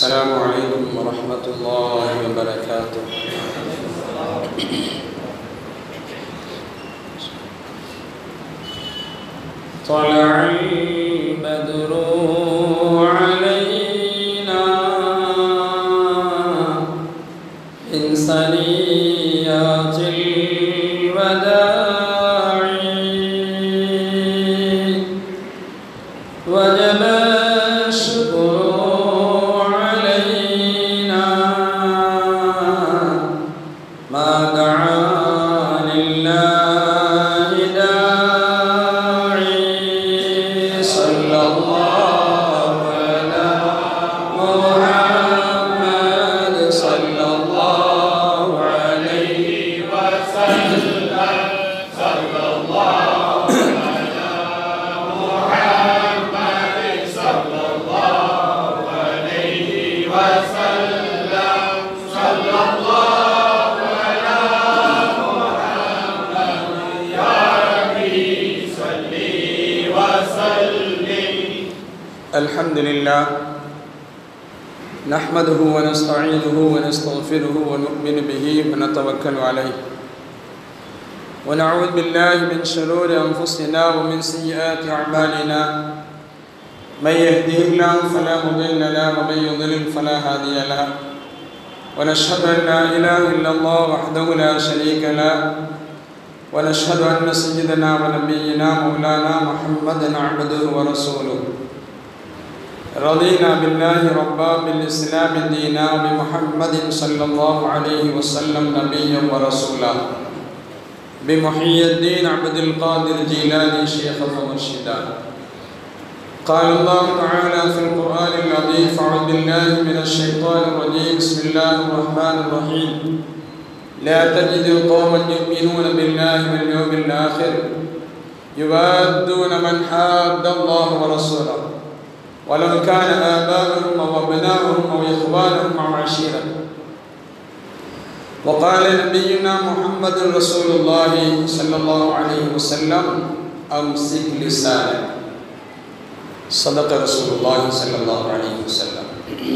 السلام عليكم ورحمة الله وبركاته طلع البدر علينا من ثنيات الوداع وجب الشكر علينا ما دعا لله داعي صلى الله على محمد صلى الله عليه الحمد لله نحمده ونستعينه ونستغفره ونؤمن به ونتوكل عليه ونعوذ بالله من شرور أنفسنا ومن سيئات أعمالنا من يهده الله فلا مضل له ومن يضلل فلا هادي له ونشهد أن لا إله إلا الله وحده لا شريك له ونشهد أن سيدنا ونبينا مولانا محمدا عبده ورسوله رضينا بالله ربا بالإسلام دينا بمحمد صلى الله عليه وسلم نبيا ورسولا بمحيي الدين عبد القادر جيلاني شيخا ومرشدا قال الله تعالى في القرآن العظيم فأعوذ بالله من الشيطان الرجيم بسم الله الرحمن الرحيم لا تجد قوما يؤمنون بالله واليوم الآخر يوادون من حاد الله ورسوله ولو كان آباؤهم أو أبناؤهم أو إخوانهم أو عشيرتهم وقال نبينا محمد رسول الله صلى الله عليه وسلم أمسك لسانك صدق رسول الله صلى الله عليه وسلم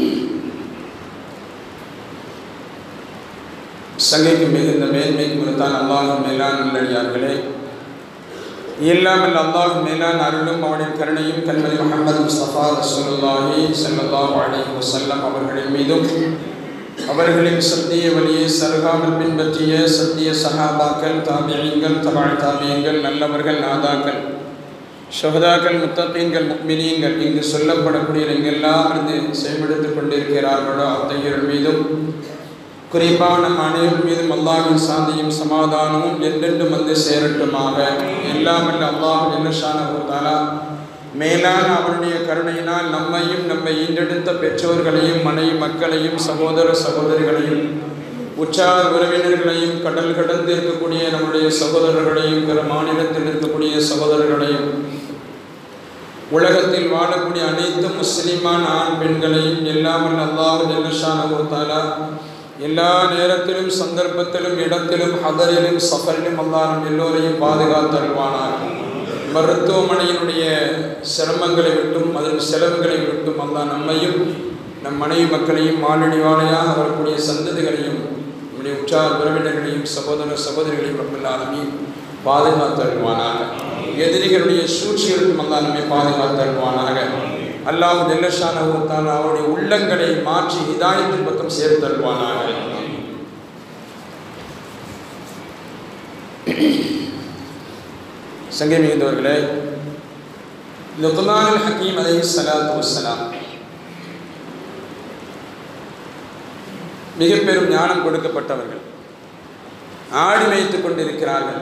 சங்கைக்கு மிகுந்த மேன்மைக்கு குறித்தான் அல்லாஹ் மேலான் நல்லடியார்களே இல்லாமல் அல்லாஹ் மேலான் அருளும் அவனின் கருணையும் கண்மணி முகமது முஸ்தபா ரசூலுல்லாஹி ஸல்லல்லாஹு அலைஹி வஸல்லம் அவர்களின் மீதும் அவர்களின் சத்திய வழியை சருகாமல் பின்பற்றிய சத்திய சஹாபாக்கள் தாபியங்கள் தபாழ் தாபியங்கள் நல்லவர்கள் நாதாக்கள் ஷஹதாக்கள் முத்தகீன்கள் முக்மினீன்கள் இங்கு சொல்லப்படக்கூடிய எங்கெல்லாம் இருந்து செயல்படுத்திக் கொண்டிருக்கிறார்களோ அத்தகையோர் மீதும் குறிப்பாக நம் அனைவர் மீதும் அல்லாஹின் சாந்தியும் சமாதானமும் என்றென்றும் வந்து சேரட்டுமாக எல்லாம் அல்ல அல்லாஹ் என்னஷானா மேலான அவருடைய கருணையினால் நம்மையும் நம்மை ஈண்டெடுத்த பெற்றோர்களையும் மனை மக்களையும் சகோதர சகோதரிகளையும் உற்றார் உறவினர்களையும் கடல் கடந்து இருக்கக்கூடிய நம்முடைய சகோதரர்களையும் பிற மாநிலத்தில் இருக்கக்கூடிய சகோதரர்களையும் உலகத்தில் வாழக்கூடிய அனைத்து முஸ்லிமான ஆண் பெண்களையும் எல்லாம் அல்லாஹ் ஜல்லஷானா எல்லா நேரத்திலும் சந்தர்ப்பத்திலும் இடத்திலும் ஹதரிலும் சஃபரிலும் அல்லாஹ் நம் எல்லோரையும் பாதுகாத்தருவானார் மருத்துவமனையினுடைய சிரமங்களை விட்டும் அதன் செலவுகளை விட்டும் அல்லாஹ் நம்மையும் நம் மனைவி மக்களையும் மாலடி வாழையாக வரக்கூடிய சந்ததிகளையும் நம்முடைய உற்றார் உறவினர்களையும் சகோதர சகோதரிகளையும் ரப்பல்லாலுமே பாதுகாத்தருவானாக எதிரிகளுடைய சூழ்ச்சிகளுக்கும் அல்லாஹ் நம்மை பாதுகாத்தருவானாக அல்லாஹ் நெல்லஷானவத்தால் அவருடைய உள்ளங்களை மாற்றி ஹிதாயத்தின் பக்கம் சேர்த்தருவானாக சங்கை மிகுந்தவர்களே லுக்மான் ஹக்கீம் அலை சலாத்து வசலாம் மிக பெரும் ஞானம் கொடுக்கப்பட்டவர்கள் ஆடி வைத்துக் கொண்டிருக்கிறார்கள்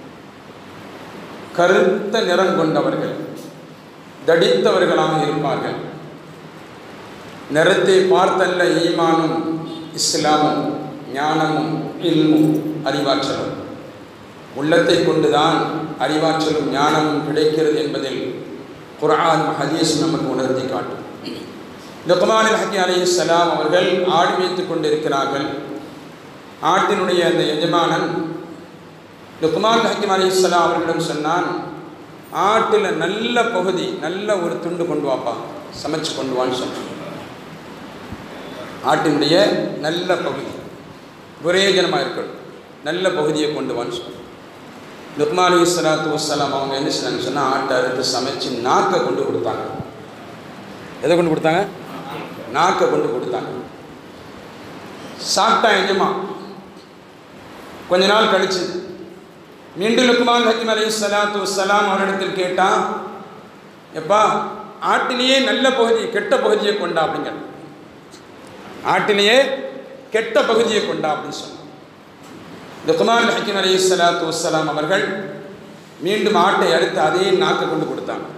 கருத்த நிறம் கொண்டவர்கள் தடித்தவர்களாக இருப்பார்கள் நிறத்தை பார்த்தல்ல ஈமானும் இஸ்லாமும் ஞானமும் இல்மும் அறிவாற்றலும் உள்ளத்தை கொண்டுதான் அறிவாற்றலும் ஞானமும் கிடைக்கிறது என்பதில் குரான் ஹதீஸ் நமக்கு உணர்த்தி காட்டும் லுக்மானில் ஹக்கி அலி இஸ்லாம் அவர்கள் ஆடி வைத்துக் கொண்டிருக்கிறார்கள் ஆட்டினுடைய அந்த எஜமானன் லுக்மான் ஹக்கிம் அலி இஸ்லாம் அவர்களிடம் சொன்னான் ஆட்டில் நல்ல பகுதி நல்ல ஒரு துண்டு கொண்டு வாப்பா சமைச்சு கொண்டு வான்னு சொன்னான் ஆட்டினுடைய நல்ல பகுதி பிரயோஜனமாக இருக்கணும் நல்ல பகுதியை கொண்டு வான்னு சொல்லணும் லுக்மான் அலி சலாத்து வசலாம் அவங்க என்ன செய்தாங்க சொன்னால் ஆட்டை அறுத்து சமைச்சு நாக்கை கொண்டு கொடுத்தாங்க எதை கொண்டு கொடுத்தாங்க நாக்கை கொண்டு கொடுத்தாங்க சாப்பிட்டா எஜமா கொஞ்ச நாள் கழிச்சு மீண்டும் லுக்மான் ஹக்கீம் அலி சலாத்து வசலாம் அவரிடத்தில் கேட்டான் எப்பா ஆட்டிலேயே நல்ல பகுதி கெட்ட பகுதியை கொண்டா அப்படிங்கிற ஆட்டிலேயே கெட்ட பகுதியை கொண்டா அப்படின்னு சொன்னான் லுக்மான் ஹக்கீம் அலி சலாத்து வசலாம் அவர்கள் மீண்டும் ஆட்டை அறுத்து அதே நாக்கை கொண்டு கொடுத்தாங்க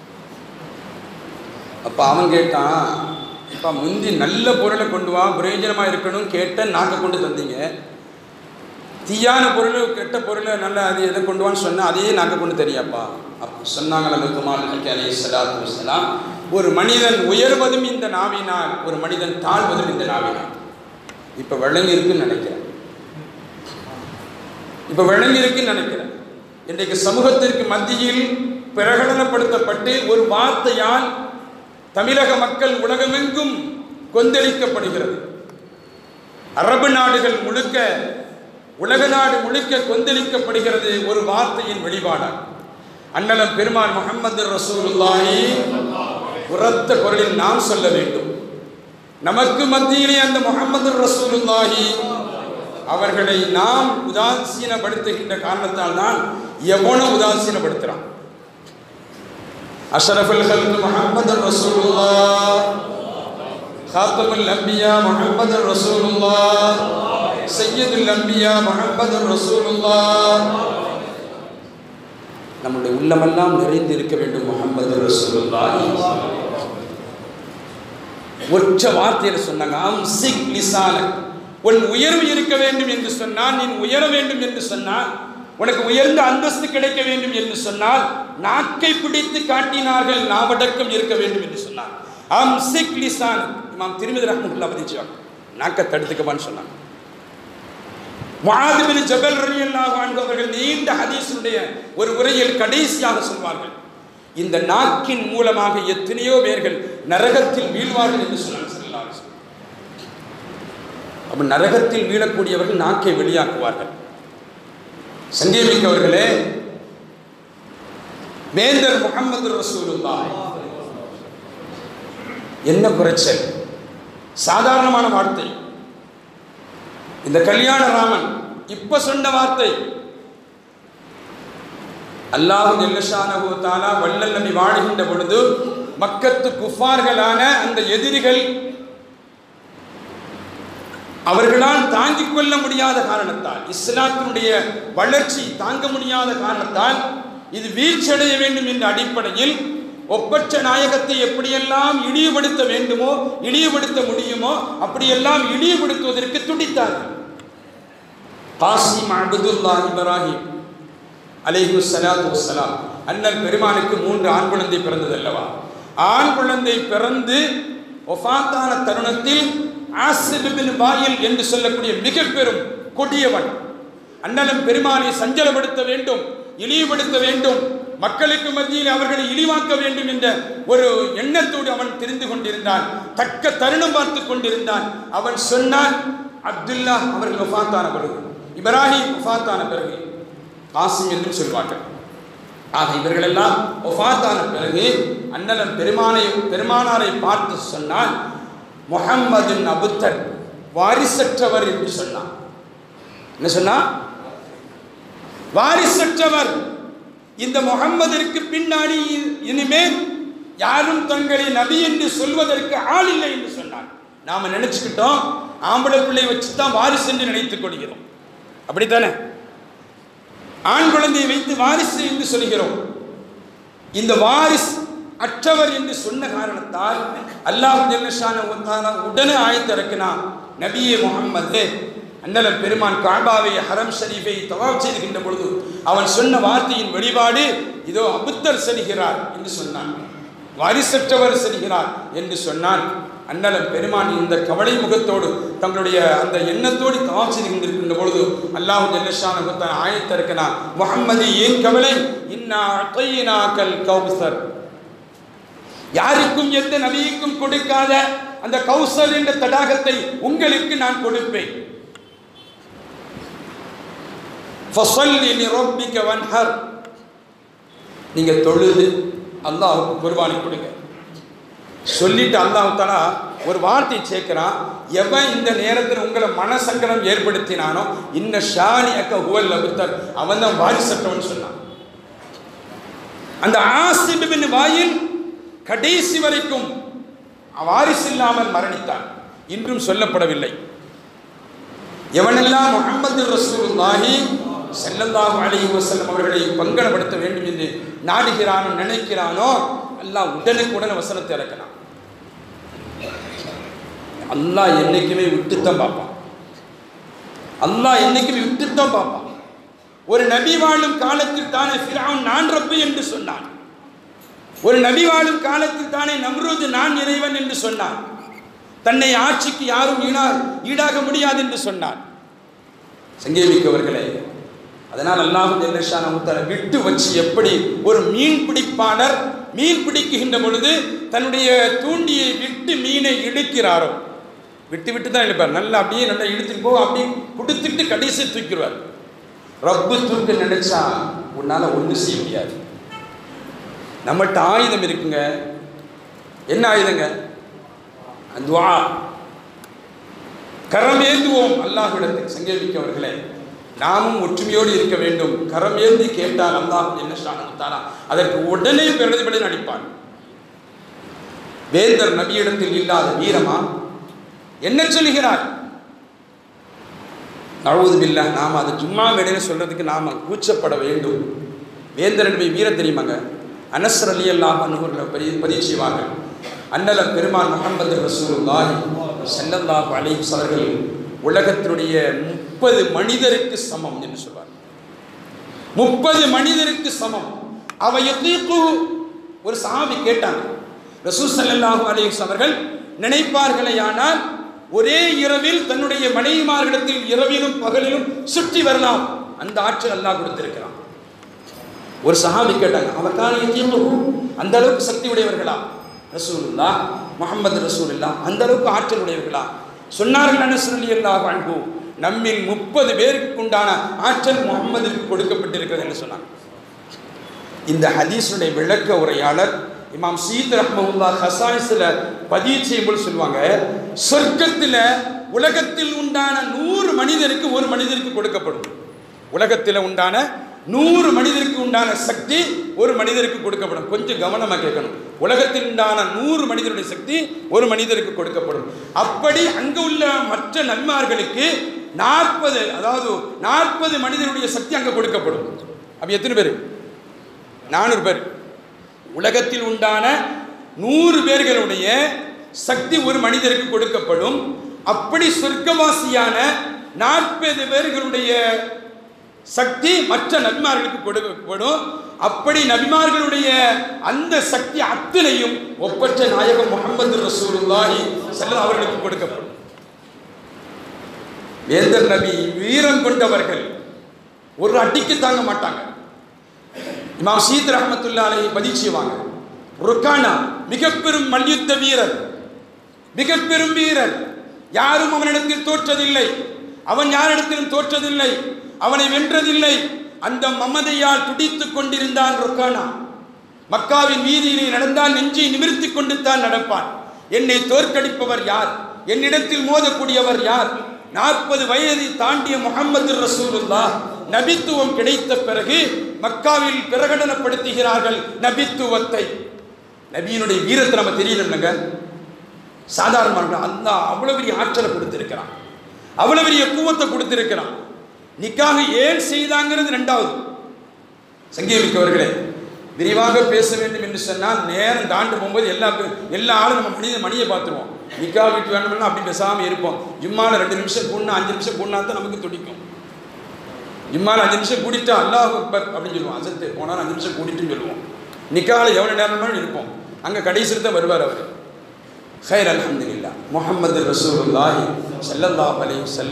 அப்போ அவன் கேட்டான் இப்போ முந்தி நல்ல பொருளை கொண்டு வா பிரயோஜனமாக இருக்கணும் கேட்ட நாக்கை கொண்டு தந்தீங்க தீயான பொருள் கெட்ட பொருளை நல்ல அது எதை கொண்டு வான்னு சொன்னால் அதையே நாக்கை கொண்டு தெரியாப்பா அப்போ சொன்னாங்க நம்ம குமார் அலி சலாத்து வசலாம் ஒரு மனிதன் உயர்வதும் இந்த நாவினால் ஒரு மனிதன் தாழ்வதும் இந்த நாவினால் இப்போ விளங்கி இருக்குன்னு நினைக்கிறேன் இப்போ விளங்கி இருக்குன்னு நினைக்கிறேன் இன்றைக்கு சமூகத்திற்கு மத்தியில் பிரகடனப்படுத்தப்பட்டு ஒரு வார்த்தையால் தமிழக மக்கள் உலகமெங்கும் கொந்தளிக்கப்படுகிறது அரபு நாடுகள் முழுக்க உலக நாடு முழுக்க கொந்தளிக்கப்படுகிறது ஒரு வார்த்தையின் வெளிப்பாடாக அண்ணலம் பெருமான் முகமது ரசூலுல்லாஹி உரத்த குரலில் நாம் சொல்ல வேண்டும் நமக்கு மத்தியிலே அந்த முகமது ரசூலுல்லாஹி அவர்களை நாம் உதாசீனப்படுத்துகின்ற காரணத்தால் தான் எவனோ உதாசீனப்படுத்துகிறான் அஷரஃபுல் ஹல்க் முஹம்மது ரசூலுல்லாஹ் ஹாத்தமுல் அம்பியா முஹம்மது ரசூலுல்லாஹ் சையதுல் அம்பியா முஹம்மது ரசூலுல்லாஹ் நம்முடைய உள்ளமெல்லாம் நிறைந்து இருக்க வேண்டும் முகமது ரசூலுல்லாஹ் ஒற்ற வார்த்தையில் சொன்னாங்க அம் சிக் லிசானக் உன் உயர்வு இருக்க வேண்டும் என்று சொன்னால் நீ உயர வேண்டும் என்று சொன்னால் உனக்கு உயர்ந்த அந்தஸ்து கிடைக்க வேண்டும் என்று சொன்னால் நாக்கை பிடித்து காட்டினார்கள் நாவடக்கம் இருக்க வேண்டும் என்று சொன்னார் அம் சிக் லிசான் இமாம் திருமதி ரஹமுல்லா பதிச்சுவாங்க நாக்கை தடுத்துக்கப்பான்னு சொன்னாங்க முஆதுபின் ஜபல் ரலியல்லாஹு அன்ஹு அவர்கள் நீண்ட ஹதீஸுடைய ஒரு உரையில் கடைசியாக சொல்வார்கள் இந்த நாக்கின் மூலமாக எத்தனையோ பேர்கள் நரகத்தில் வீழ்வார்கள் என்று சொன்னாங்க ஸல்லல்லாஹு அலைஹி வஸல்லம். அப்ப நரகத்தில் வீழக்கூடியவர்கள் நாக்கை வெளியாக்குவார்கள் சங்கேமிக்கவர்களே வேந்தர் முகமது ரசூலுல்லாஹ் என்ன குறைச்சல் சாதாரணமான வார்த்தை இந்த கல்யாண ராமன் இப்ப சொன்ன வார்த்தை அல்லாஹு ஜெல்லஷானஹு தாலா வள்ளல் நபி வாழுகின்ற பொழுது மக்கத்து குஃபார்களான அந்த எதிரிகள் அவர்களால் தாங்கிக் கொள்ள முடியாத காரணத்தால் இஸ்லாத்தினுடைய வளர்ச்சி தாங்க முடியாத காரணத்தால் இது வீழ்ச்சியடைய வேண்டும் என்ற அடிப்படையில் ஒப்பற்ற நாயகத்தை எப்படியெல்லாம் இழிவுபடுத்த வேண்டுமோ இழிவுபடுத்த முடியுமோ அப்படியெல்லாம் இழிவுபடுத்துவதற்கு துடித்தார்கள் காசிம் அபுதுல்லா இப்ராஹிம் அலைஹு சலாத்து வசலாம் அண்ணல் பெருமானுக்கு மூன்று ஆண் குழந்தை பிறந்தது அல்லவா ஆண் குழந்தை பிறந்து ஒஃபாத்தான தருணத்தில் ஆசிபின் வாயில் என்று சொல்லக்கூடிய மிக பெரும் கொடியவன் அண்ணலும் பெருமானை சஞ்சலப்படுத்த வேண்டும் இழிவுபடுத்த வேண்டும் மக்களுக்கு மத்தியில் அவர்களை இழிவாக்க வேண்டும் என்ற ஒரு எண்ணத்தோடு அவன் தெரிந்து கொண்டிருந்தான் தக்க தருணம் பார்த்து கொண்டிருந்தான் அவன் சொன்னான் அப்துல்லா அவர்கள் ஒஃபாத்தான பிறகு இப்ராஹிம் ஒஃபாத்தான பிறகு காசிம் என்றும் சொல்வார்கள் ஆக இவர்களெல்லாம் ஒஃபாத்தான பிறகு அண்ணலம் பெருமானை பெருமானாரை பார்த்து சொன்னால் முஹம்மது அபுத்தர் வாரிசற்றவர் என்று சொன்னான் என்ன சொன்னா வாரிசற்றவர் இந்த முகம்மதிற்கு பின்னாடி இனிமேல் யாரும் தங்களை நபி என்று சொல்வதற்கு ஆள் இல்லை என்று சொன்னார் நாம நினைச்சுக்கிட்டோம் ஆம்பளை பிள்ளை வச்சு தான் வாரிசு என்று நினைத்துக் கொள்கிறோம் அப்படித்தானே ஆண் குழந்தையை வைத்து வாரிசு என்று சொல்கிறோம் இந்த வாரிஸ் அற்றவர் என்று சொன்ன காரணத்தால் அல்லாஹ் ஜல்லஷான உடனே ஆயத்திறக்கினான் நபியே முகம்மது அண்ணலம் பெருமான் காபாவை ஹரம் ஷரீஃபை தவாப் செய்துகின்ற பொழுது அவன் சொன்ன வார்த்தையின் வெளிப்பாடு இதோ அபுத்தர் செல்கிறார் என்று சொன்னான் வாரிசற்றவர் செல்கிறார் என்று சொன்னான் அண்ணலம் பெருமான் இந்த கவலை முகத்தோடு தங்களுடைய அந்த எண்ணத்தோடு தவாப் செய்து கொண்டிருக்கின்ற பொழுது அல்லாஹு ஜல்லஷான முகத்தான் ஆயத்திறக்கினான் முகம்மது ஏன் கவலை இன்னா அத்தையினாக்கல் கௌசர் யாருக்கும் எந்த நபிக்கும் கொடுக்காத அந்த கௌசர் என்ற தடாகத்தை உங்களுக்கு நான் கொடுப்பேன் ஃபஸல்லி லிரப்பிக வன்ஹர் நீங்க தொழுது அல்லாஹ்வுக்கு குர்பானி கொடுங்க சொல்லிட்டு அல்லாஹ் தஆலா ஒரு வார்த்தை சேர்க்கிறான் எவன் இந்த நேரத்தில் உங்களை மனசங்கடம் ஏற்படுத்தினானோ இன்ன ஷானி அக்க ஹுவல் அபுத்தர் அவன் தான் வாரிசற்றவன் சொன்னான் அந்த ஆசிபின் வாயில் கடைசி வரைக்கும் வாரிசு இல்லாமல் மரணித்தான் இன்றும் சொல்லப்படவில்லை எவனெல்லாம் முகமது ரசூலுல்லாஹி ஸல்லல்லாஹு அலைஹி வஸல்லம் அவர்களை பங்கடப்படுத்த வேண்டும் என்று நாடுகிறானோ நினைக்கிறானோ அல்லாஹ் உடனுக்குடன் வசனத்தை இறக்கிறான் அல்லாஹ் என்னைக்குமே விட்டுத்தான் பார்ப்பான் அல்லாஹ் என்னைக்குமே விட்டுத்தான் பார்ப்பான் ஒரு நபி வாழும் காலத்தில் தானே ஃபிரௌன் நான் ரப்பு என்று சொன்னான் ஒரு நபி வாழும் காலத்தில் தானே நம்ரூது நான் இறைவன் என்று சொன்னான் தன்னை ஆட்சிக்கு யாரும் ஈடார் ஈடாக முடியாது என்று சொன்னான் சங்கேமிக்கவர்களே அதனால் அல்லாஹு ஜெல்லஷான முத்தர விட்டு வச்சு எப்படி ஒரு மீன் பிடிப்பாளர் மீன் பிடிக்குகின்ற பொழுது தன்னுடைய தூண்டியை விட்டு மீனை இழுக்கிறாரோ விட்டு விட்டு தான் இழுப்பார் நல்லா அப்படியே நல்லா இழுத்துட்டு போக அப்படியே கொடுத்துட்டு கடைசி தூக்கிடுவார் ரப்பு தூக்க நினைச்சா உன்னால ஒன்றும் செய்ய முடியாது நம்மகிட்ட ஆயுதம் இருக்குங்க என்ன ஆயுதங்க துவா கரம் ஏந்துவோம் அல்லாஹ்விடத்தில் சங்கேபிக்கவர்களே நாமும் ஒற்றுமையோடு இருக்க வேண்டும் கரம் ஏந்தி கேட்டால் அல்லாஹ் என்ன ஷானத்தாரா அதற்கு உடனே பிரதிபலி நடிப்பான் வேந்தர் நபியிடத்தில் இல்லாத வீரமா என்ன சொல்கிறார் நழுவது பில்லா நாம் அது சும்மா மேடையில் சொல்றதுக்கு நாம் கூச்சப்பட வேண்டும் வேந்தர் என்பதை வீர தெரியுமாங்க அனஸ்ர் அலி அல்லாஹ் அனுகூரில் பதிவு பதிவு செய்வார்கள் அன்னல பெருமான் முகமது ரசூலுல்லாஹி ஸல்லல்லாஹு அலைஹி அவர்கள் உலகத்தினுடைய முப்பது மனிதருக்கு சமம் என்று சொல்வார் முப்பது மனிதருக்கு சமம் அவ யதீகு ஒரு சாபி கேட்டாங்க ரசூல் ஸல்லல்லாஹு அலைஹி அவர்கள் நினைப்பார்களேயானால் ஒரே இரவில் தன்னுடைய மனைவிமார்களிடத்தில் இரவிலும் பகலிலும் சுற்றி வரலாம் அந்த ஆற்றல் அல்லாஹ் கொடுத்திருக்கிறான் ஒரு சஹாபி கேட்டாங்க அவர் காலையும் அந்த அளவுக்கு சக்தி உடையவர்களா ரசூலுல்லா முகமது ரசூலுல்லா அந்த அளவுக்கு ஆற்றல் உடையவர்களா சொன்னார்கள் அனசரலி அல்லாஹ் அன்பு நம்மில் முப்பது பேருக்கு உண்டான ஆற்றல் முகம்மதிற்கு கொடுக்கப்பட்டிருக்கிறது என்று சொன்னாங்க இந்த ஹதீஸுடைய விளக்க உரையாளர் இமாம் சீத் ரஹ்மவுல்லா ஹசாயிஸில் பதிவு செய்யும்போது சொல்லுவாங்க சொர்க்கத்தில் உலகத்தில் உண்டான நூறு மனிதருக்கு ஒரு மனிதருக்கு கொடுக்கப்படும் உலகத்தில் உண்டான நூறு மனிதருக்கு உண்டான சக்தி ஒரு மனிதருக்கு கொடுக்கப்படும் கொஞ்சம் கவனமாக கேட்கணும் உலகத்தில் உண்டான நூறு மனிதருடைய சக்தி ஒரு மனிதருக்கு கொடுக்கப்படும் அப்படி அங்கு உள்ள மற்ற நன்மார்களுக்கு நாற்பது அதாவது நாற்பது மனிதருடைய சக்தி அங்கே கொடுக்கப்படும் அப்போ எத்தனை பேர் நானூறு பேர் உலகத்தில் உண்டான நூறு பேர்களுடைய சக்தி ஒரு மனிதருக்கு கொடுக்கப்படும் அப்படி சொர்க்கவாசியான நாற்பது பேர்களுடைய சக்தி மற்ற நபிமார்களுக்கு கொடுக்கப்படும் அப்படி நபிமார்களுடைய அந்த சக்தி அத்தனையும் ஒப்பற்ற நாயகம் முகமது ரசூலுல்லாஹி செல்ல அவர்களுக்கு கொடுக்கப்படும் வேந்தர் நபி வீரம் கொண்டவர்கள் ஒரு அடிக்கு தாங்க மாட்டாங்க இமாம் சீத் ரஹமத்துல்லா அலைஹி பதிவு செய்வாங்க ருக்கானா மிக பெரும் மல்யுத்த வீரர் மிக பெரும் வீரர் யாரும் அவனிடத்தில் தோற்றதில்லை அவன் யாரிடத்திலும் தோற்றதில்லை அவனை வென்றதில்லை அந்த மமதையால் துடித்துக் கொண்டிருந்தான் ருக்கானா மக்காவின் வீதியிலே நடந்தால் நெஞ்சை நிமிர்த்தி கொண்டு தான் நடப்பான் என்னை தோற்கடிப்பவர் யார் என்னிடத்தில் மோதக்கூடியவர் யார் நாற்பது வயதை தாண்டிய முகமது ரசூலுல்லா நபித்துவம் கிடைத்த பிறகு மக்காவில் பிரகடனப்படுத்துகிறார்கள் நபித்துவத்தை நபியினுடைய வீரத்தை நம்ம தெரியணுங்க சாதாரணமாக அல்லாஹ் அவ்வளவு பெரிய ஆற்றலை கொடுத்திருக்கிறான் அவ்வளவு பெரிய கூவத்தை கொடுத்திருக்கிறான் நிக்காக ஏன் செய்தாங்கிறது ரெண்டாவது சங்கீமிக்கவர்களே விரிவாக பேச வேண்டும் என்று சொன்னால் நேரம் தாண்டு போகும்போது எல்லா பே- எல்லா ஆளும் நம்ம மனித மணியை பார்த்துருவோம் நிக்கா வீட்டு வேணும்னா அப்படி பேசாமல் இருப்போம் ஜும்மால ரெண்டு நிமிஷம் கூடனா அஞ்சு நிமிஷம் கூடனா தான் நமக்கு துடிக்கும் ஜும்மால அஞ்சு நிமிஷம் கூடிட்டா அல்லாஹ் அக்பர் அப்படின்னு சொல்லுவோம் அசத்து போனால் அஞ்சு நிமிஷம் கூடிட்டுன்னு சொல்லுவோம் நிக்கால எவ்வளோ நேரம்னாலும் இருப்போம் அங்கே கடைசியில் தான் வருவார் அவர் ஹைர் அல்ஹம்துலில்லா முஹம்மது ரசூலுல்லாஹி ஸல்லல்லாஹு அலைஹி வஸல்லம்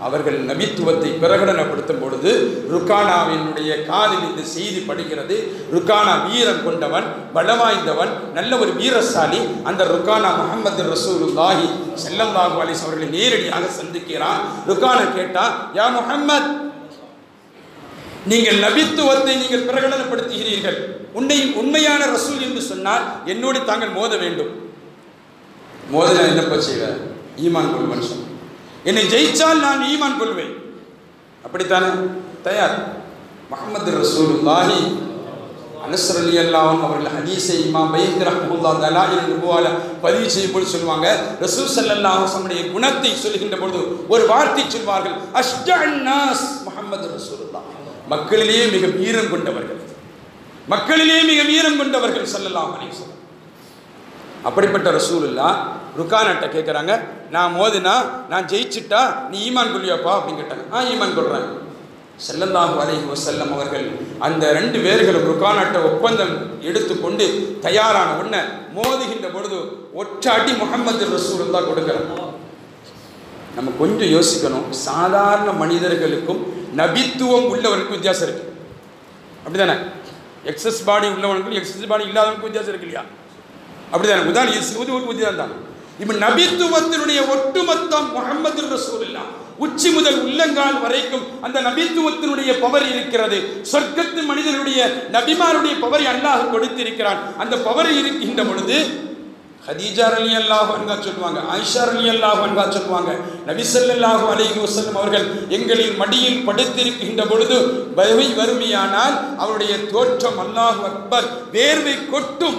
அவர்கள் நபித்துவத்தை பிரகடனப்படுத்தும் பொழுது ருக்கானாவினுடைய காதில் இந்த செய்தி படுகிறது ருக்கானா வீரம் கொண்டவன் பலவாய்ந்தவன் நல்ல ஒரு வீரசாலி அந்த ருக்கானா முகமது ரசூலுல்லாஹி செல்லல்லாஹு அலிஸ் அவர்களை நேரடியாக சந்திக்கிறான் ருக்கானா கேட்டா யா முஹம்மத் நீங்கள் நபித்துவத்தை நீங்கள் பிரகடனப்படுத்துகிறீர்கள் உன்னை உண்மையான ரசூல் என்று சொன்னால் என்னோடு தாங்கள் மோத வேண்டும் மோதினா என்னப்பா செய்வேன் ஈமான் கொள்வன் சொன்ன என்னை ஜெயிச்சால் நான் ஈமான் கொள்வேன் அப்படித்தானே தயார் முகமது ரசூலுல்லாஹி அனசர் அலி அல்லாவும் அவர்கள் ஹதீஸை இமாம் பைக் ரஹமுல்லா தலாயில் நுபுவால பதிவு செய்யும்போது சொல்லுவாங்க ரசூல் ஸல்லல்லாஹு அலைஹி வஸல்லம் குணத்தை சொல்கின்ற பொழுது ஒரு வார்த்தை சொல்வார்கள் அஷ்ஜஅன் நாஸ் முஹம்மது ரசூலுல்லாஹ் மக்களிலேயே மிக வீரம் கொண்டவர்கள் மக்களிலேயே மிக வீரம் கொண்டவர்கள் ஸல்லல்லாஹு அலைஹி வஸல்லம் அப்படிப்பட்ட ரசூலுல்லா ருக்கானட்ட கேட்குறாங்க நான் மோதினா நான் ஜெயிச்சிட்டா நீ ஈமான் கொள்ளியாப்பா அப்படின்னு கேட்டாங்க ஆ ஈமான் கொள்கிறேன் செல்லல்லாஹு அலைஹி வஸல்லம் அவர்கள் அந்த ரெண்டு பேர்களும் ருக்கானட்ட ஒப்பந்தம் எடுத்துக்கொண்டு தயாரான உடனே மோதுகின்ற பொழுது ஒற்ற அடி முகமது ரசூலுல்லா கொடுக்குறாங்க நம்ம கொஞ்சம் யோசிக்கணும் சாதாரண மனிதர்களுக்கும் நபித்துவம் உள்ளவருக்கும் வித்தியாசம் இருக்கு அப்படிதானே எக்ஸஸ் பாடி உள்ளவனுக்கும் எக்ஸஸ் பாடி இல்லாதவனுக்கும் வித்தியாசம் இருக்கு இல்லையா அப்படிதானே உதாரணம் இது ஒரு ஒரு புத்தி தான் இப்போ நபித்துவத்தினுடைய ஒட்டுமொத்தம் முகமது ரசூலுல்லா உச்சி முதல் உள்ளங்கால் வரைக்கும் அந்த நபித்துவத்தினுடைய பவர் இருக்கிறது சொர்க்கத்து மனிதனுடைய நபிமாருடைய பவரை அல்லாஹ் கொடுத்திருக்கிறான் அந்த பவர் இருக்கின்ற பொழுது ஹதீஜா அலி அல்லாஹ் அன்கா சொல்லுவாங்க ஆயிஷா அலி அல்லாஹ் அன்கா சொல்லுவாங்க நபிசல்லாஹு அலைஹி வஸல்லம் அவர்கள் எங்களின் மடியில் படுத்திருக்கின்ற பொழுது வறுமை வறுமையானால் அவருடைய தோற்றம் அல்லாஹ் அக்பர் வேர்வை கொட்டும்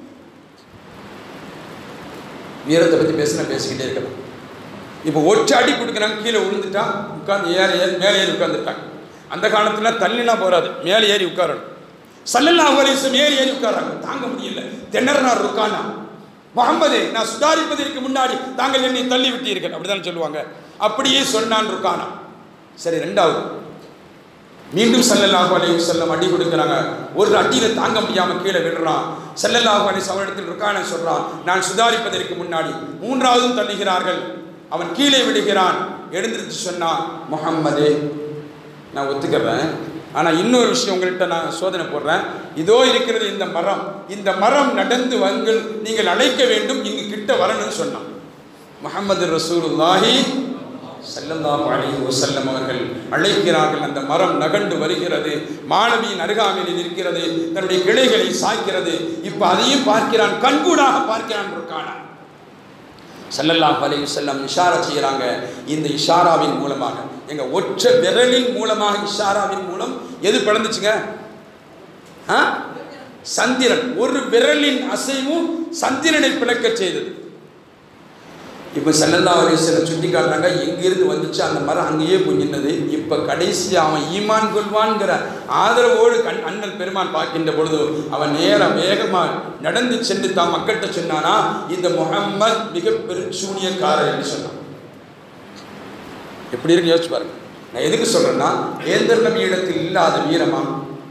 வீரத்தை பற்றி பேசினா பேசிக்கிட்டே இருக்கலாம் இப்போ ஒற்றை அடி கொடுக்குறாங்க கீழே விழுந்துட்டா உட்காந்து ஏற ஏறி மேலே ஏறி உட்காந்துட்டாங்க அந்த காலத்தில் தள்ளினா போகாது மேலே ஏறி உட்காரணும் சல்லல்லா அலிசம் மேலே ஏறி உட்காராங்க தாங்க முடியல தென்னர்னார் ருக்கானா முகமதே நான் சுதாரிப்பதற்கு முன்னாடி தாங்கள் என்னை தள்ளி விட்டீர்கள் அப்படிதான் சொல்லுவாங்க அப்படியே சொன்னான் ருக்கானா சரி ரெண்டாவது மீண்டும் சல்லல்லாஹு அலைஹி வஸல்லம் அடி கொடுக்குறாங்க ஒரு அடியில தாங்க முடியாம கீழே விடுறான் சல்லல்லாஹு அலைஹி அவரிடத்தில் ருக்கான சொல்றான் நான் சுதாரிப்பதற்கு முன்னாடி மூன்றாவதும் தள்ளுகிறார்கள் அவன் கீழே விடுகிறான் எழுந்திருச்சு சொன்னான் முகம்மதே நான் ஒத்துக்கிறேன் ஆனால் இன்னொரு விஷயம் உங்கள்கிட்ட நான் சோதனை போடுறேன் இதோ இருக்கிறது இந்த மரம் இந்த மரம் நடந்து வந்து நீங்கள் அழைக்க வேண்டும் இங்கு கிட்ட வரணும்னு சொன்னான் முகமது ரசூலுல்லாஹி சல்லல்லாஹு அலைஹி வஸல்லம் அவர்கள் அழைக்கிறார்கள் அந்த மரம் நகண்டு வருகிறது மாணவியின் அருகாமையில் இருக்கிறது தன்னுடைய கிளைகளை சாய்க்கிறது இப்போ அதையும் பார்க்கிறான் கண்கூடாக பார்க்கிறான் இருக்கான சல்லல்லாஹு அலைஹி வஸல்லம் இஷாரா செய்கிறாங்க இந்த இஷாராவின் மூலமாக எங்க ஒற்ற விரலின் மூலமாக இஷாராவின் மூலம் எது பிளந்துச்சுங்க ஆ சந்திரன் ஒரு விரலின் அசைவும் சந்திரனை பிளக்கச் செய்தது இப்போ செல்லல்லா அலிஸ்வரம் சுட்டி காட்டுறாங்க எங்கிருந்து வந்துச்சு அந்த மரம் அங்கேயே போய் நின்னது இப்போ கடைசி அவன் ஈமான் கொள்வான்ங்கிற ஆதரவோடு கண் அண்ணன் பெருமான் பார்க்கின்ற பொழுது அவன் நேரம் வேகமாக நடந்து சென்று தான் மக்கள்கிட்ட சொன்னானா இந்த முகம்மத் மிக பெருஞ்சூனியக்காரர் என்று சொன்னான் எப்படி இருக்கு யோசிச்சு பாருங்க நான் எதுக்கு சொல்றேன்னா ஏந்தர் நபி இடத்தில் இல்லாத வீரமா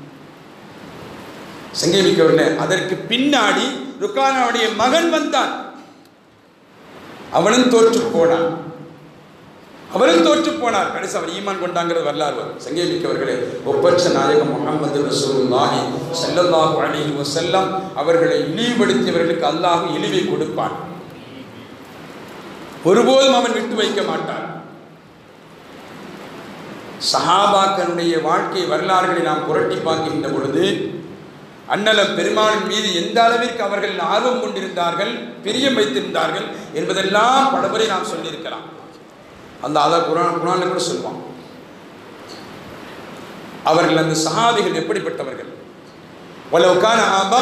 சங்கமிக்கவில்லை அதற்கு பின்னாடி ருக்கானாவுடைய மகன் வந்தான் அவனும் தோற்று போனான் அவரும் தோற்று போனார் கடைசி அவர் ஈமான் கொண்டாங்கிறது வரலாறு சங்கேமிக்கவர்களே ஒப்பற்ற நாயகம் முகமது ரசூலுல்லாஹி ஸல்லல்லாஹு அலைஹி வஸல்லம் அவர்களை இழிவுபடுத்தியவர்களுக்கு அல்லாஹ் இழிவை கொடுப்பான் ஒருபோதும் அவன் விட்டு வைக்க மாட்டான் சஹாபாக்களுடைய வாழ்க்கை வரலாறுகளை நாம் புரட்டி பார்க்கின்ற பொழுது அண்ணலம் பெருமாளின் மீது எந்த அளவிற்கு அவர்கள் ஆர்வம் கொண்டிருந்தார்கள் பிரியம் வைத்திருந்தார்கள் என்பதெல்லாம் பலமுறை நாம் சொல்லியிருக்கலாம் அந்த அதை குரான் குரானில் கூட சொல்லுவான் அவர்கள் அந்த சஹாபிகள் எப்படிப்பட்டவர்கள் வலவுக்கான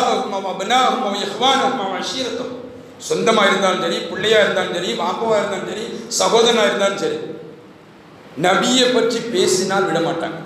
சொந்தமாக இருந்தாலும் சரி பிள்ளையா இருந்தாலும் சரி வாப்பவா இருந்தாலும் சரி சகோதரனா இருந்தாலும் சரி நபியை பற்றி பேசினால் விட மாட்டாங்க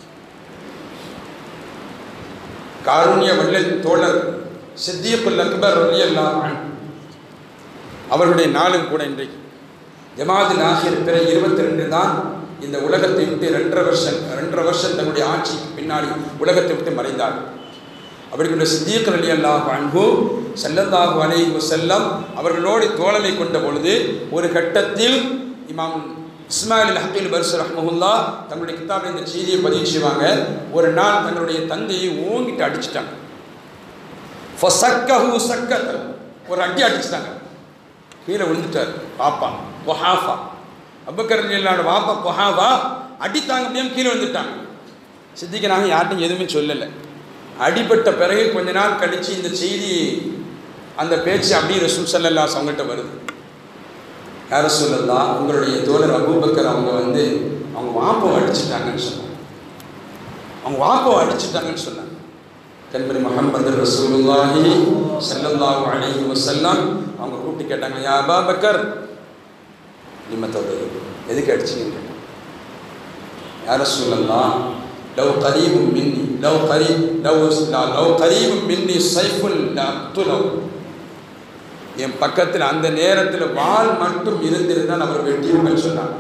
காருண்ய வள்ளல் தோழர் சித்தியப்புல் அக்பர் ரலி அல்லாஹ் அவர்களுடைய நாளும் கூட இன்றைக்கு ஜமாதில் ஆகியர் பிற இருபத்தி ரெண்டு தான் இந்த உலகத்தை விட்டு ரெண்டரை வருஷம் ரெண்டரை வருஷம் தன்னுடைய ஆட்சிக்கு பின்னாடி உலகத்தை விட்டு மறைந்தார் அப்படிப்பட்ட சித்தியக்கர் அலி அல்லாஹ் அன்பு செல்லல்லாஹு அலைஹி வசல்லம் அவர்களோடு தோழமை கொண்ட பொழுது ஒரு கட்டத்தில் இமாம் இஸ்மாயில் ஹக்கீல் பர்ஸ் ரஹ்மஹுல்லா தங்களுடைய கிதாபில் இந்த செய்தியை பதிவு செய்வாங்க ஒரு நாள் தங்களுடைய தந்தையை ஓங்கிட்டு அடிச்சிட்டாங்க ஃபசக்கஹு சக்கத்தல் ஒரு அடி அடிச்சிட்டாங்க கீழே விழுந்துட்டார் பாப்பா பொஹாஃபா அபுக்கர் இல்லாத வாப்பா பொஹாஃபா அடித்தாங்க முடியாம கீழே விழுந்துட்டாங்க சித்திக்கிறாங்க யார்ட்டும் எதுவுமே சொல்லலை அடிபட்ட பிறகு கொஞ்ச நாள் கழித்து இந்த செய்தி அந்த பேச்சு அப்படியே ரசூல் சல்லல்லாஸ் அவங்கள்ட்ட வருது யார சொல்லலாம் உங்களுடைய தோழர் அபூபக்கர் அவங்க வந்து அவங்க வாப்பை அடிச்சிட்டாங்கன்னு சொன்னாங்க அவங்க வாப்பை அடிச்சிட்டாங்கன்னு சொன்னாங்க கண்பரி முகமது ரசூலுல்லாஹி ஸல்லல்லாஹு அலைஹி வஸல்லம் அவங்க கூப்பிட்டு கேட்டாங்க யா அபாபக்கர் நிம்மத்தோட எதுக்கு அடிச்சீங்கன்னு கேட்டாங்க யார சொல்லலாம் லவ் கரீபும் மின்னி லவ் கரீப் லவ் லவ் கரீபும் மின்னி சைஃபுல் அப்துலவ் என் பக்கத்தில் அந்த நேரத்தில் வால் மட்டும் இருந்திருந்தால் அவர் வெட்டியிருப்பேன்னு சொன்னாங்க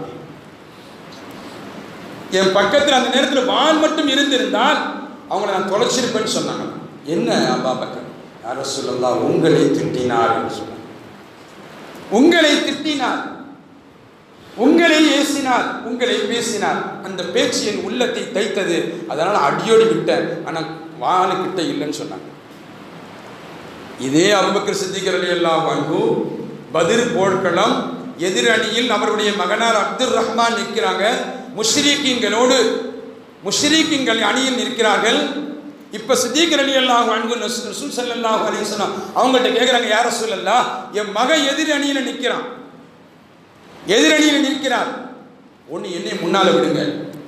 என் பக்கத்தில் அந்த நேரத்தில் வால் மட்டும் இருந்திருந்தால் அவங்கள நான் தொலைச்சிருப்பேன்னு சொன்னாங்க என்ன அப்பா பக்கம் யார சொல்லலாம் உங்களை திட்டினார் என்று சொன்னாங்க உங்களை திட்டினார் உங்களை ஏசினார் உங்களை பேசினார் அந்த பேச்சு என் உள்ளத்தை தைத்தது அதனால் அடியோடி விட்டேன் ஆனால் வாழு கிட்ட இல்லைன்னு சொன்னாங்க இதே அபுபக்கர் சித்திகர் அலி அல்லாஹ் அன்பு பதிர் போர்க்களம் எதிரணியில் அவருடைய மகனார் அப்துல் ரஹ்மான் நிற்கிறாங்க முஷ்ரீக்கிங்களோடு முஷ்ரீக்கிங்கள் அணியில் நிற்கிறார்கள் இப்போ சித்திகர் அலி அல்லாஹ் அன்பு ரசூல் சல்லாஹ் அலிஸ்லாம் அவங்கள்ட்ட கேட்குறாங்க யார சொல்லல்லா என் மகன் எதிர் அணியில் நிற்கிறான் எதிரணியில் நிற்கிறார் ஒன்று என்னை முன்னால் விடுங்க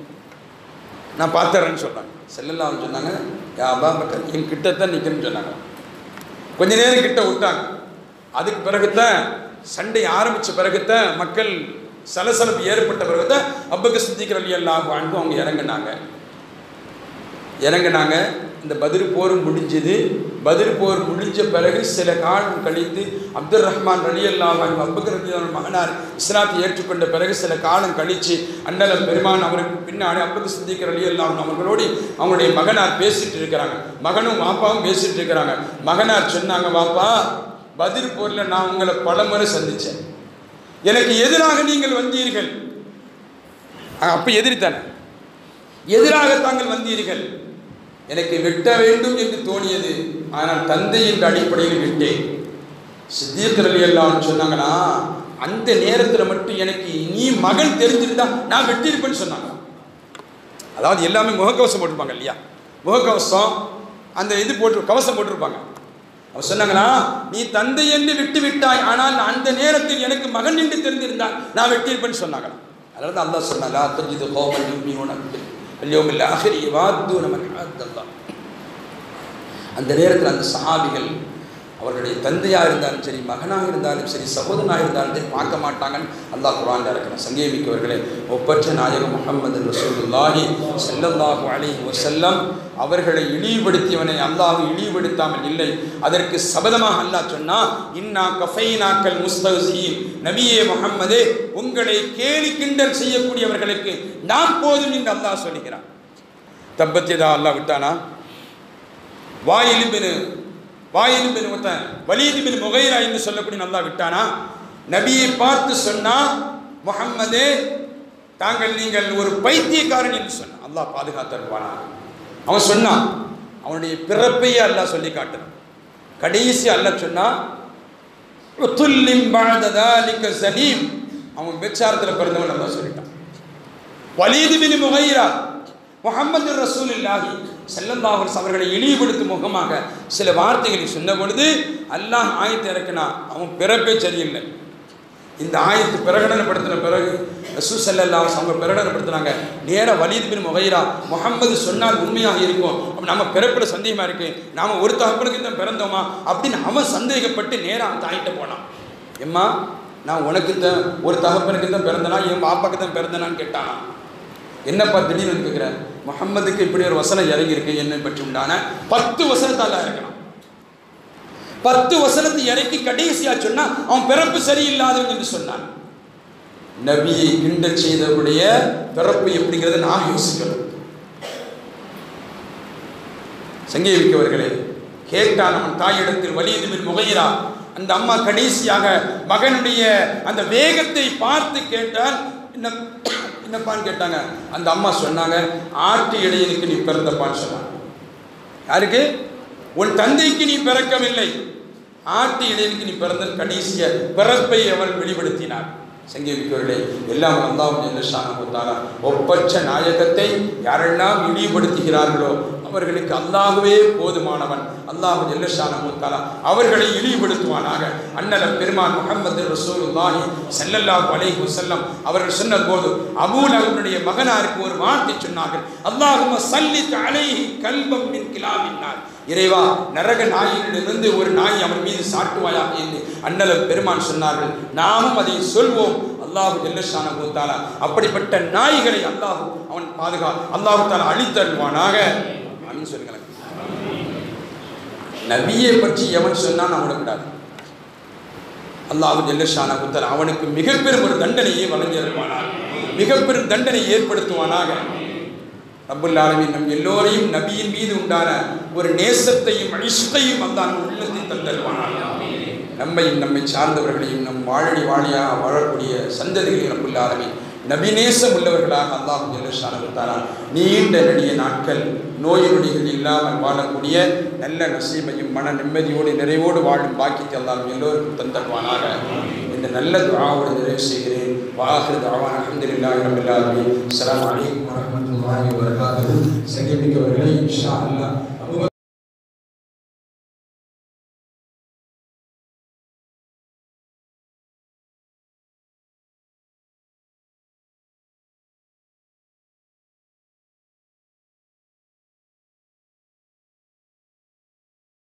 நான் பார்த்துறேன்னு சொன்னாங்க செல்லல்லாம் சொன்னாங்க யா அபா பக்கர் என் கிட்டத்தான் நிற்கிறேன்னு சொன்னாங்க கொஞ்ச நேரம் கிட்ட விட்டாங்க அதுக்கு பிறகுதான் சண்டை ஆரம்பித்த பிறகுதான் மக்கள் சலசலப்பு ஏற்பட்ட பிறகுதான் அப்பக்கு சித்திக்கிற அலி அல்லாஹ் வாழ்ந்து அவங்க இறங்கினாங்க இறங்கினாங்க இந்த பதிர் போர் முடிஞ்சது பதிர் போர் முடிஞ்ச பிறகு சில காலம் கழித்து அப்துல் ரஹ்மான் ரலி அல்லாஹ் அபுக்கர் ரலி மகனார் இஸ்லாத்தை ஏற்றுக்கொண்ட பிறகு சில காலம் கழித்து அண்ணலம் பெருமான் அவருக்கு பின்னாடி அப்துல் சித்திகர் அலி அல்லாஹ் அவர்களோடு அவங்களுடைய மகனார் பேசிட்டு இருக்கிறாங்க மகனும் வாப்பாவும் பேசிட்டு இருக்கிறாங்க மகனார் சொன்னாங்க வாப்பா பதிர் போரில் நான் உங்களை பலமுறை சந்தித்தேன் எனக்கு எதிராக நீங்கள் வந்தீர்கள் அப்போ எதிரித்தானே எதிராக தாங்கள் வந்தீர்கள் எனக்கு வெட்ட வேண்டும் என்று தோணியது ஆனால் தந்தை என்ற அடிப்படையில் விட்டேன் சித்தீர்கர் அலி எல்லாம் சொன்னாங்கன்னா அந்த நேரத்தில் மட்டும் எனக்கு நீ மகன் தெரிஞ்சிருந்தா நான் வெட்டியிருப்பேன்னு சொன்னாங்க அதாவது எல்லாமே முகக்கவசம் போட்டிருப்பாங்க இல்லையா முகக்கவசம் அந்த இது போட்டு கவசம் போட்டிருப்பாங்க அவர் சொன்னாங்களா நீ தந்தை என்று விட்டு விட்டாய் ஆனால் அந்த நேரத்தில் எனக்கு மகன் என்று தெரிந்திருந்தால் நான் வெட்டியிருப்பேன்னு சொன்னாங்களா அதனால தான் அல்லாஹ் சொன்னாங்க அத்தஞ்சிது கோமல் யூமியோன اليوم الآخر يوادون من حاد الله அந்த நேரத்தில் அந்த சஹாபிகள் அவர்களுடைய தந்தையாக இருந்தாலும் சரி மகனாக இருந்தாலும் சரி சகோதரனாக இருந்தாலும் சரி பார்க்க மாட்டாங்கன்னு அல்லாஹ் குரான் இருக்கிறான் சங்கேமிக்கவர்களே ஒப்பற்ற நாயகம் முகமது ரசூலுல்லாஹி ஸல்லல்லாஹு அலைஹி வஸல்லம் அவர்களை இழிவுபடுத்தியவனை அல்லாஹ் இழிவுபடுத்தாமல் இல்லை அதற்கு சபதமாக அல்லாஹ் சொன்னா இன்னா கஃபைனாக்கல் முஸ்தஹீன் நபியே முகம்மதே உங்களை கேலி கிண்டல் செய்யக்கூடியவர்களுக்கு நாம் போதும் என்று அல்லாஹ் சொல்லுகிறான் தப்பத்தியதா அல்லாஹ் விட்டானா வாயிலும்பின் வாயிலும்பின் ஒருத்தன் வலீதுபின் முகைரா என்று சொல்லக்கூடிய நல்லா விட்டானா நபியை பார்த்து சொன்னா முகம்மதே தாங்கள் நீங்கள் ஒரு பைத்தியக்காரன் என்று சொன்னான் அல்லாஹ் பாதுகாத்தருவானா அவன் சொன்னான் அவனுடைய பிறப்பையே அல்லாஹ் சொல்லி காட்டுறான் கடைசி அல்லாஹ் சொன்னா சலீம் அவன் விபச்சாரத்தில் பிறந்தவன் அல்லாஹ் சொல்லிட்டான் வலீதுபின் முகைரா முகமது ரசூல் இல்லாஹி செல்லல்லாஹர் அவர்களை இழிவுபடுத்தும் முகமாக சில வார்த்தைகளை சொன்ன பொழுது அல்லாஹ் ஆயத்தை இறக்கினா அவன் பிறப்பே சரியில்லை இந்த ஆயத்து பிரகடனப்படுத்தின பிறகு ரசூ செல்லல்லாஹ் அவங்க பிரகடனப்படுத்தினாங்க நேராக வலீத் பின் முகைரா முகம்மது சொன்னால் உண்மையாக இருக்கும் அப்போ நம்ம பிறப்பில் சந்தேகமாக இருக்கு நாம் ஒரு தகப்பனுக்கு தான் பிறந்தோமா அப்படின்னு அவன் சந்தேகப்பட்டு நேராக அந்த ஆயிட்ட போனான் எம்மா நான் உனக்கு தான் ஒரு தகப்பனுக்கு தான் பிறந்தனா என் பாப்பாக்கு தான் பிறந்தனான்னு கேட்டானா என்னப்பா திடீர்னு கேட்குறேன் முகம்மதுக்கு இப்படி ஒரு வசனம் இறங்கியிருக்கு என்னை பற்றி உண்டான பத்து வசனத்தால் இறக்கணும் பத்து வசனத்தை இறக்கி கடைசியா சொன்னா அவன் பிறப்பு சரியில்லாதவன் என்று சொன்னான் நபியை கிண்டல் செய்தவருடைய பிறப்பு எப்படிங்கிறத நான் யோசிக்கணும் சங்கீவிக்கவர்களே கேட்டான் அவன் தாயிடத்தில் வலியுதுமின் முகையிறா அந்த அம்மா கடைசியாக மகனுடைய அந்த வேகத்தை பார்த்து கேட்டால் என்ன என்னப்பான்னு கேட்டாங்க அந்த அம்மா சொன்னாங்க ஆட்டு இடையனுக்கு நீ பிறந்தப்பான்னு சொன்னாங்க யாருக்கு உன் தந்தைக்கு நீ பிறக்கவில்லை ஆட்டு இடையனுக்கு நீ பிறந்த கடைசிய பிறப்பை அவள் வெளிப்படுத்தினார் சங்கீவிக்கவர்களே எல்லாம் அல்லாஹ் ஜல்லஷானகுத்தாரா ஒப்பற்ற நாயகத்தை யாரெல்லாம் இழிவுபடுத்துகிறார்களோ அவர்களுக்கு அல்லாஹ்வே போதுமானவன் அல்லாஹ் ஜல்லஷானகுத்தாரா அவர்களை இழிவுபடுத்துவானாக அண்ணல பெருமான் முகமது ரசூலுல்லாஹி ஸல்லல்லாஹு அலைஹி வஸல்லம் அவர்கள் சொன்னது போது அபூல் அவருடைய மகனாருக்கு ஒரு வார்த்தை சொன்னார்கள் அல்லாஹும்ம சல்லித் அலைஹி கல்பம் மின் கிலாவின்னார் இறைவா நரக நாயிலிருந்து ஒரு நாய் அவன் மீது சாட்டுவாயாக என்று அண்ணலம் பெருமான் சொன்னார்கள் நாமும் அதை சொல்வோம் அல்லாஹு ஜல்லஷான தாலா அப்படிப்பட்ட நாய்களை அல்லாஹு அவன் பாதுகா அல்லாஹு தாலா அழித்தருவானாக அப்படின்னு சொல்லுங்களேன் நபியை பற்றி எவன் சொன்னா நான் விடக்கூடாது அல்லாஹு ஜல்லஷான குத்தர் அவனுக்கு மிக பெரும் ஒரு தண்டனையை வழங்கியிருப்பானாக மிக பெரும் தண்டனை ஏற்படுத்துவானாக ரப்புல் ஆலமீன் நம் எல்லோரையும் நபியின் மீது உண்டான ஒரு நேசத்தையும் இஷ்டையும் அந்த உள்ளத்தில் தந்தருவானாக நம்மையும் நம்மை சார்ந்தவர்களையும் நம் வாழடி வாழியாக வாழக்கூடிய சந்ததிகளையும் ரப்புல் ஆலமீன் நபிநேசம் உள்ளவர்களாக அல்லாஹ் ஜல்லஷானகுத்தாரா நீண்ட நெடிய நாட்கள் நோய் நொடிகள் இல்லாமல் வாழக்கூடிய நல்ல நசீமையும் மன நிம்மதியோடு நிறைவோடு வாழும் பாக்கியத்தை அல்லாஹ் எல்லோருக்கும் தந்தருவானாக இந்த நல்ல துஆவோடு நிறைவு செய்கிறேன் வாஹிர் தாவான் அல்ஹம்துலில்லாஹி ரப்பில் ஆலமீன் அஸ்ஸலாமு அலைக்கும் வரஹ்மத்துல்லாஹி வபரகாத்துஹு சங்கமிக்கவர்களே இன்ஷா அல்லாஹ்